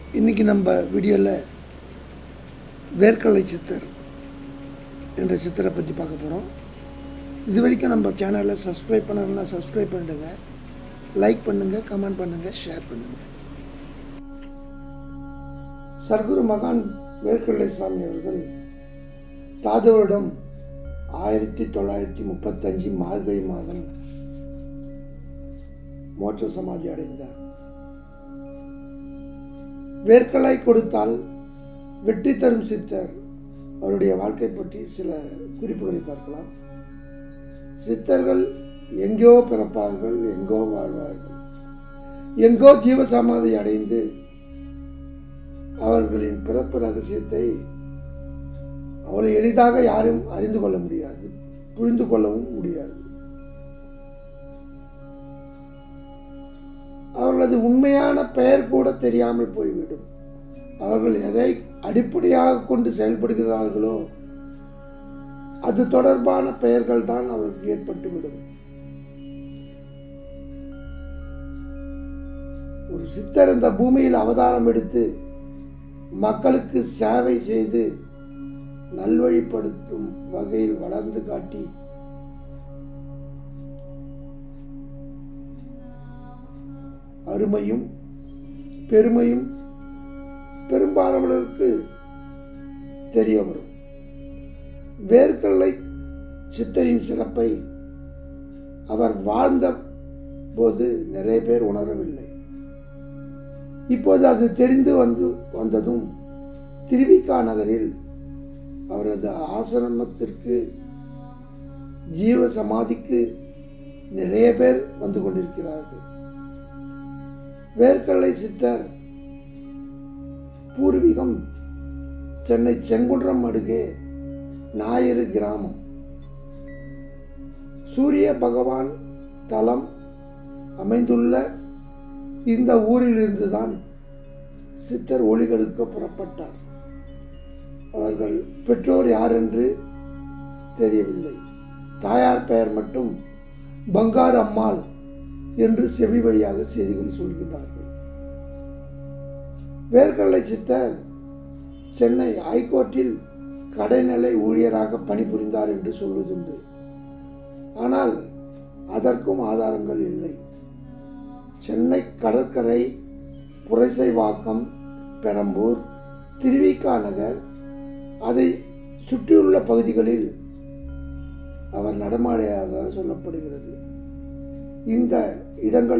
இன்றைக்கி நம்ம வீடியோவில் வேர்க்கடலை சித்தர் என்ற சித்தரை பற்றி பார்க்க போகிறோம் இது வரைக்கும் நம்ம சேனலை சப்ஸ்கிரைப் பண்ணணும்னா சப்ஸ்கிரைப் பண்ணிடுங்க லைக் பண்ணுங்கள் கமெண்ட் பண்ணுங்கள் ஷேர் பண்ணுங்கள் சர்க்குரு மகான் வேர்க்கடலை சுவாமி அவர்கள் தாதவரிடம் ஆயிரத்தி தொள்ளாயிரத்தி முப்பத்தஞ்சு மார்கழி மாதம் மோட்ச சமாதி அடைந்தார் வேர்க்கலை கொடுத்தால் வெற்றி தரும் சித்தர் அவருடைய வாழ்க்கை பற்றி சில குறிப்புகளை பார்க்கலாம் சித்தர்கள் எங்கோ பிறப்பார்கள் எங்கோ வாழ்வார்கள் எங்கோ ஜீவசமாதி அடைந்து அவர்களின் பிறப்பு ரகசியத்தை அவ்வளவு எளிதாக யாரும் அறிந்து கொள்ள முடியாது புரிந்து கொள்ளவும் முடியாது அவர்களது உண்மையான பெயர் கூட தெரியாமல் போய்விடும் அவர்கள் எதை அடிப்படையாக கொண்டு செயல்படுகிறார்களோ அது தொடர்பான பெயர்கள் தான் அவருக்கு ஏற்பட்டுவிடும் ஒரு சித்தர் இந்த பூமியில் அவதாரம் எடுத்து மக்களுக்கு சேவை செய்து நல்வழிப்படுத்தும் வகையில் வளர்ந்து காட்டி அருமையும் பெருமையும் பெரும்பாலானவர்களுக்கு தெரிய வரும் வேர்க்கடலை சித்தரின் சிறப்பை அவர் வாழ்ந்த போது நிறைய பேர் உணரவில்லை இப்போது அது தெரிந்து வந்து வந்ததும் திருவிக்கா நகரில் அவரது ஆசிரமத்திற்கு ஜீவ சமாதிக்கு நிறைய பேர் வந்து கொண்டிருக்கிறார்கள் வேர்க்கடலை சித்தர் பூர்வீகம் சென்னை செங்குன்றம் அருகே ஞாயிறு கிராமம் சூரிய பகவான் தலம் அமைந்துள்ள இந்த ஊரிலிருந்துதான் சித்தர் ஒளிகளுக்கு புறப்பட்டார் அவர்கள் பெற்றோர் யார் என்று தெரியவில்லை தாயார் பெயர் மட்டும் பங்கார் அம்மாள் என்று செவி வழியாக செய்திகள் சொல்கிறார்கள் வேர்க்கடலை சித்தர் சென்னை ஹைகோர்ட்டில் கடைநிலை ஊழியராக பணிபுரிந்தார் என்று சொல்வதுண்டு ஆனால் அதற்கும் ஆதாரங்கள் இல்லை சென்னை கடற்கரை புரைசைவாக்கம் பெரம்பூர் திருவிக்கா நகர் அதை சுற்றியுள்ள பகுதிகளில் அவர் நடமாடையாக சொல்லப்படுகிறது இந்த இடங்கள்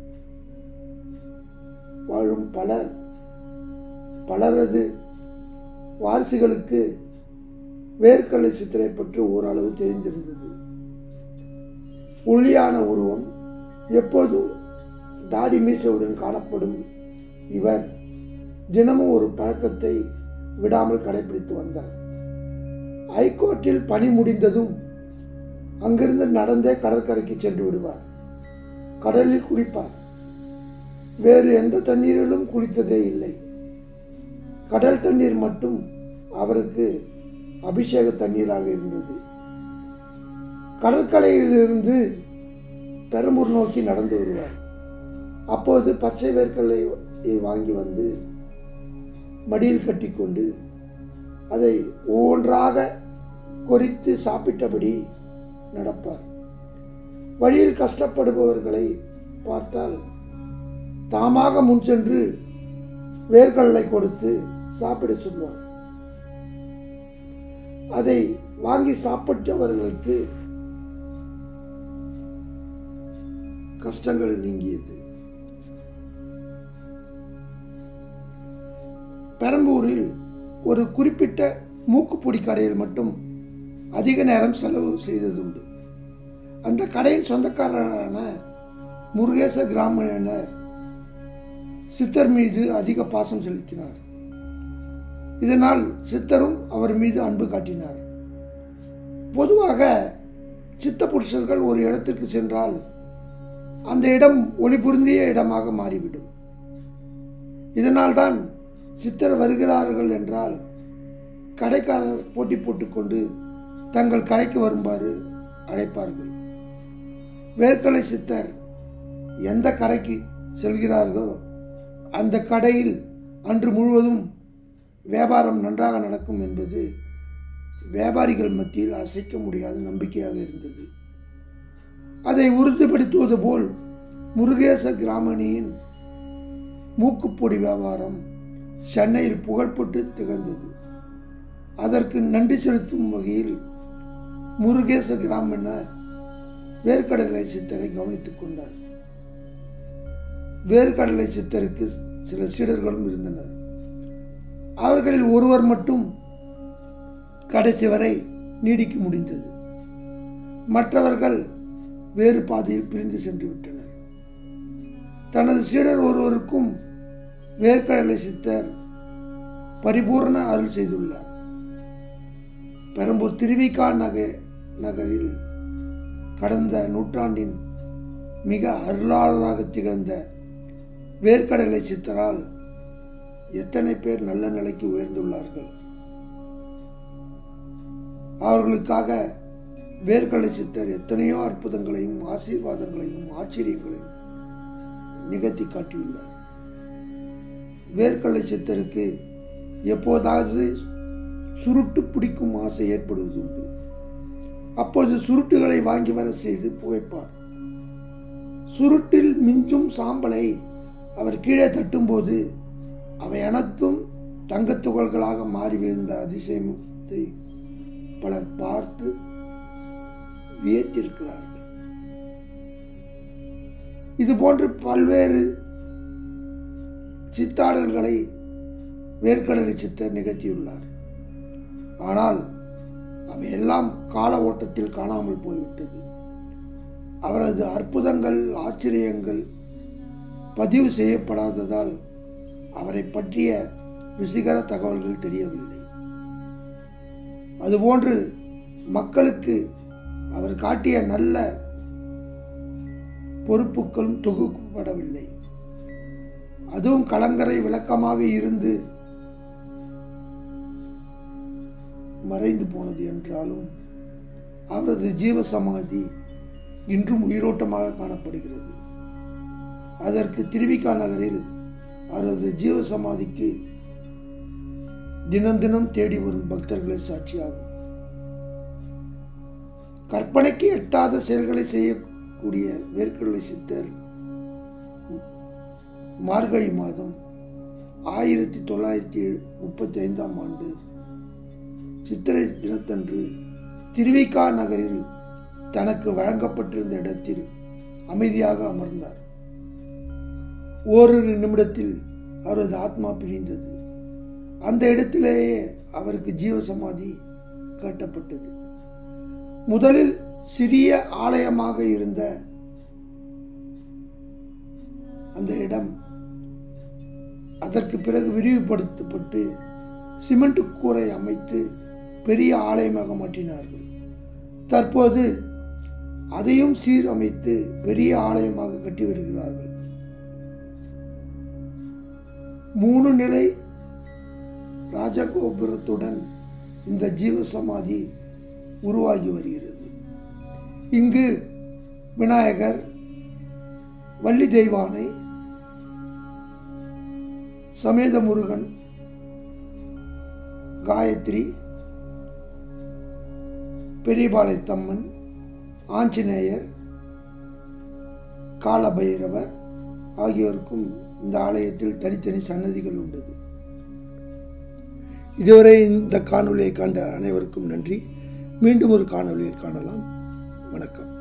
வாழும் பலர் பலரது வாரிசுகளுக்கு வேர்க்கடலை சித்திரை பற்றி ஓரளவு தெரிந்திருந்தது ஒளியான உருவம் எப்போதும் தாடி மீசையுடன் காணப்படும் இவர் தினமும் ஒரு பழக்கத்தை விடாமல் கடைபிடித்து வந்தார் ஹைகோர்ட்டில் பணி முடிந்ததும் அங்கிருந்து நடந்தே கடற்கரைக்கு சென்று விடுவார் கடலில் குளிப்பார் வேறு எந்த தண்ணீரிலும் குளித்ததே இல்லை கடல் தண்ணீர் மட்டும் அவருக்கு அபிஷேக தண்ணீராக இருந்தது கடற்கரையிலிருந்து பெரம்பூர் நோக்கி நடந்து வருவார் அப்போது பச்சை வேர்க்கடலையை வாங்கி வந்து மடியில் கட்டிக்கொண்டு அதை ஒவ்வொன்றாக கொறித்து சாப்பிட்டபடி நடப்பார் வழியில் கஷ்டப்படுபவர்களை பார்த்தால் தாமாக முன் சென்று வேர்க்கடலை கொடுத்து சாப்பிட சொல்வார் அதை வாங்கி சாப்பிட்டவர்களுக்கு கஷ்டங்கள் நீங்கியது பெரம்பூரில் ஒரு குறிப்பிட்ட மூக்குப்பொடி கடையில் மட்டும் அதிக நேரம் செலவு செய்ததுண்டு அந்த கடையின் சொந்தக்காரரான முருகேச கிராமணியனர் சித்தர் மீது அதிக பாசம் செலுத்தினார் இதனால் சித்தரும் அவர் மீது அன்பு காட்டினார் பொதுவாக சித்த புருஷர்கள் ஒரு இடத்திற்கு சென்றால் அந்த இடம் ஒளி பொருந்திய இடமாக மாறிவிடும் இதனால்தான் சித்தர் வருகிறார்கள் என்றால் கடைக்காரர் போட்டி போட்டுக்கொண்டு தங்கள் கடைக்கு வருமாறு அழைப்பார்கள் வேர்க்கலை சித்தர் எந்த கடைக்கு செல்கிறார்களோ அந்த கடையில் அன்று முழுவதும் வியாபாரம் நன்றாக நடக்கும் என்பது வியாபாரிகள் மத்தியில் அசைக்க முடியாத நம்பிக்கையாக இருந்தது அதை உறுதிப்படுத்துவது போல் முருகேச கிராமணியின் மூக்குப்பொடி வியாபாரம் சென்னையில் புகழ்பெற்று திகழ்ந்தது அதற்கு நன்றி செலுத்தும் வகையில் முருகேச கிராமண வேர்க்கடலை சித்தரை கவனித்துக் கொண்டார் வேர்க்கடலை சித்தருக்கு சில சீடர்களும் இருந்தனர் அவர்களில் ஒருவர் மட்டும் கடைசி வரை நீடிக்க முடிந்தது மற்றவர்கள் வேறு பாதையில் பிரிந்து சென்று விட்டனர் தனது சீடர் ஒருவருக்கும் வேர்க்கடலை சித்தர் பரிபூர்ண அருள் செய்துள்ளார் பெரம்பூர் திருவிகா நக நகரில் கடந்த நூற்றாண்டின் மிக அருளாளராக திகழ்ந்த வேர்க்கடலை சித்தரால் எத்தனை பேர் நல்ல நிலைக்கு உயர்ந்துள்ளார்கள் அவர்களுக்காக வேர்க்கடலை சித்தர் எத்தனையோ அற்புதங்களையும் ஆசீர்வாதங்களையும் ஆச்சரியங்களையும் நிகழ்த்தி காட்டியுள்ளார் வேர்க்கடலை சித்தருக்கு எப்போதாவது சுருட்டு பிடிக்கும் ஆசை ஏற்படுவது உண்டு அப்பொழுது சுருட்டுகளை வாங்கி வர செய்து புகைப்பார் சுருட்டில் மிஞ்சும் சாம்பலை அவர் கீழே தட்டும்போது அவை அனைத்தும் தங்கத் துகள்களாக மாறி விழுந்த அதிசயத்தை பலர் பார்த்து வியத்திருக்கிறார்கள் இது போன்று பல்வேறு சித்தாடல்களை வேர்க்கடலை சித்தர் நிகழ்த்தியுள்ளார் ஆனால் அவையெல்லாம் கால ஓட்டத்தில் காணாமல் போய்விட்டது அவரது அற்புதங்கள் ஆச்சரியங்கள் பதிவு செய்யப்படாததால் அவரை பற்றிய ருசிகர தகவல்கள் தெரியவில்லை அதுபோன்று மக்களுக்கு அவர் காட்டிய நல்ல பொறுப்புகளும் தொகுக்கப்படவில்லை அதுவும் கலங்கரை விளக்கமாக இருந்து மறைந்து போனது என்றாலும் அவரது ஜீவ சமாதி இன்றும் உயிரோட்டமாக காணப்படுகிறது அதற்கு திருவிகா நகரில் அவரது ஜீவ சமாதிக்கு தினம் தினம் தேடி வரும் பக்தர்களை சாட்சியாகும் கற்பனைக்கு எட்டாத செயல்களை செய்யக்கூடிய வேர்க்கடலை சித்தர் மார்கழி மாதம் ஆயிரத்தி தொள்ளாயிரத்தி முப்பத்தி ஐந்தாம் ஆண்டு சித்திரை தினத்தன்று திருவிகா நகரில் தனக்கு வழங்கப்பட்டிருந்த இடத்தில் அமைதியாக அமர்ந்தார் ஓரிரு நிமிடத்தில் அவரது ஆத்மா பிரிந்தது அந்த இடத்திலேயே அவருக்கு ஜீவசமாதி கட்டப்பட்டது முதலில் சிறிய ஆலயமாக இருந்த அந்த இடம் அதற்கு பிறகு விரிவுபடுத்தப்பட்டு சிமெண்ட் கூரை அமைத்து பெரிய ஆலயமாக மாற்றினார்கள் தற்போது அதையும் சீரமைத்து பெரிய ஆலயமாக கட்டி வருகிறார்கள் மூணு நிலை ராஜகோபுரத்துடன் இந்த ஜீவசமாதி உருவாகி வருகிறது இங்கு விநாயகர் வள்ளி தெய்வானை சமேத முருகன் காயத்ரி பெரியபாளையத்தம்மன் ஆஞ்சநேயர் காலபைரவர் ஆகியோருக்கும் இந்த ஆலயத்தில் தனித்தனி சன்னதிகள் உண்டது இதுவரை இந்த காணொலியை கண்ட அனைவருக்கும் நன்றி மீண்டும் ஒரு காணொலியில் காணலாம் வணக்கம்